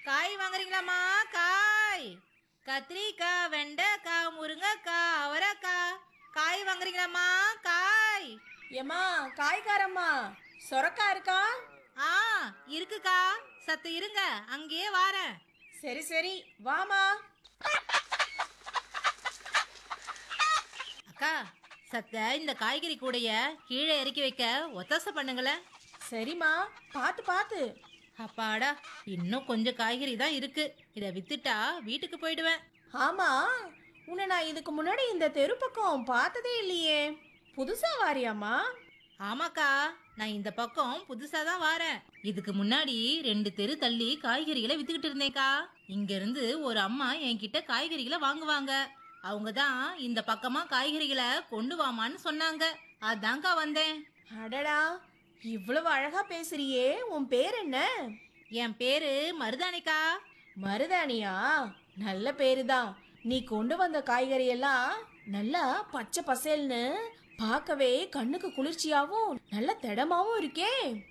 காய் வாங்குறீங்களாம்மா காய் கத்திரிக்காய் வெண்டைக்காய் முருங்கைக்காய் அவரைக்காய் காய் வாங்குறீங்களாம்மா காய் ஏம்மா காய்காரம்மா சொரக்கா இருக்கா ஆ இருக்குக்கா சத்து இருங்க அங்கேயே வாரேன் சரி சரி வாமா அக்கா சத்த இந்த காய்கறி கூடைய கீழே இறக்கி வைக்க ஒத்தாசை பண்ணுங்களேன் சரிம்மா பார்த்து பார்த்து அப்பாடா இன்னும் கொஞ்சம் காய்கறி தான் இருக்கு இதை வித்துட்டா வீட்டுக்கு போயிடுவேன் ஆமா உன்னை நான் இதுக்கு முன்னாடி இந்த தெரு பக்கம் பார்த்ததே இல்லையே புதுசா வாரியாம்மா ஆமாக்கா நான் இந்த பக்கம் புதுசா தான் வாரேன் இதுக்கு முன்னாடி ரெண்டு தெரு தள்ளி காய்கறிகளை வித்துக்கிட்டு இருந்தேன்க்கா இங்க இருந்து ஒரு அம்மா என்கிட்ட காய்கறிகளை வாங்குவாங்க அவங்க தான் இந்த பக்கமா காய்கறிகளை கொண்டு வாமான்னு சொன்னாங்க அதான்க்கா வந்தேன் அடடா இவ்வளவு அழகா பேசுறியே உன் பேர் என்ன என் பேரு மருதானிக்கா மருதானியா நல்ல பேருதான் நீ கொண்டு வந்த காய்கறி எல்லாம் நல்லா பச்சை பசேல்னு பார்க்கவே கண்ணுக்கு குளிர்ச்சியாவும் நல்ல திடமாவும் இருக்கே